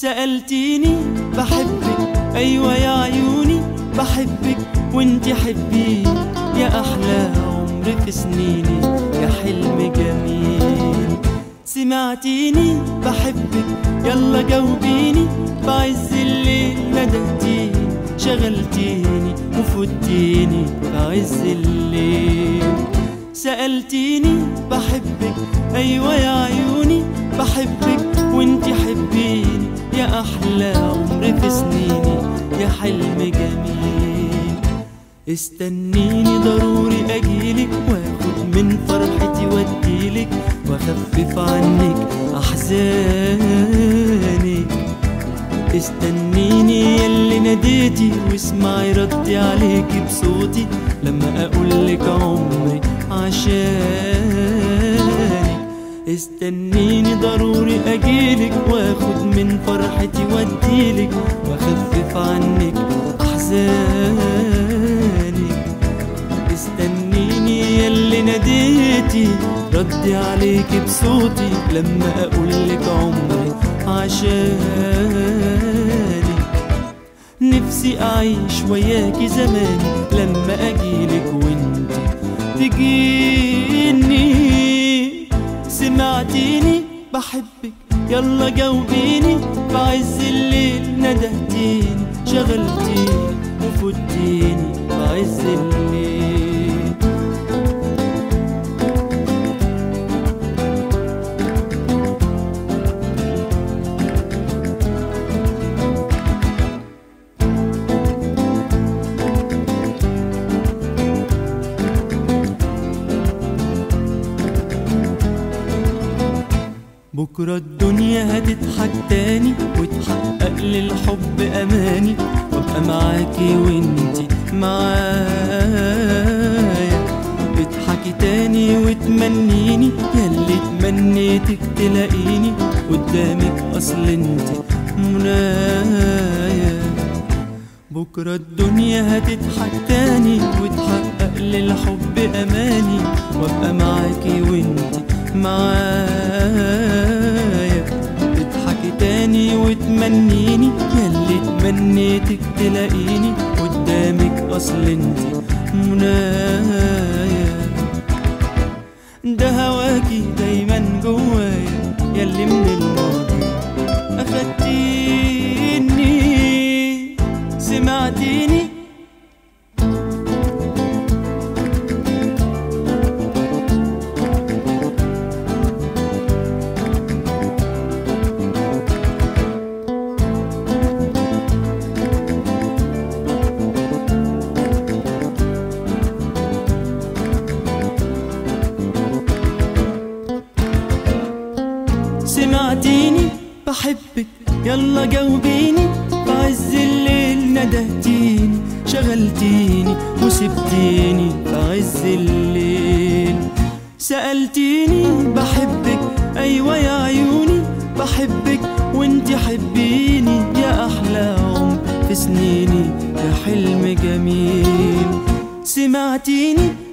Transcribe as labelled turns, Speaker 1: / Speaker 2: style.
Speaker 1: سألتيني بحبك أيوة يا عيوني بحبك وانتي حبيني يا أحلى عمر في سنيني يا حلم جميل سمعتيني بحبك يلا جاوبيني بعز الليل ندهتيني شغلتيني وفوتيني بعز الليل سألتيني بحبك أيوة يا عيوني بحبك وانتي حبيني يا أحلى عمر في سنيني يا حلم جميل استنيني ضروري أجيلك واخد من فرحتي واديلك واخفف عنك أحزانك استنيني يلي ناديتي واسمعي ردي عليكي بصوتي لما اقولك عمري عشانك استنيني ضروري اجيلك واخد من فرحتي واديلك واخفف عنك احزانك استنيني يلي ناديتي ردي عليكي بصوتي لما اقولك عمري عشانك نفسي اعيش وياكي زماني لما اجيلك وانت تجيني سمعتيني بحبك يلا جاوبيني بعز الليل ندهتيني شغلتيني وفوتيني بعز الليل بكرة الدنيا هتضحك تاني وتحقق للحب أماني وابقى معاكي وانتي معايا اضحكي تاني وتمنيني ياللي تمنيتك تلاقيني قدامك أصل انتي منايا بكرة الدنيا هتضحك تاني وتحقق للحب أماني وابقى معاكي وانتي معايا تضحكي تاني وتمنيني ياللي تمنيتك تلاقيني قدامك أصل انتي منايا ده هواكي دايما جوايا ياللي من الماضي أخدتيني سمعتيني سمعتيني بحبك يلا جاوبيني بعز الليل ندهتيني شغلتيني وسبتيني بعز الليل سألتيني بحبك أيوة يا عيوني بحبك وانتي حبيني يا أحلى عمر في سنيني يا حلم جميل سمعتيني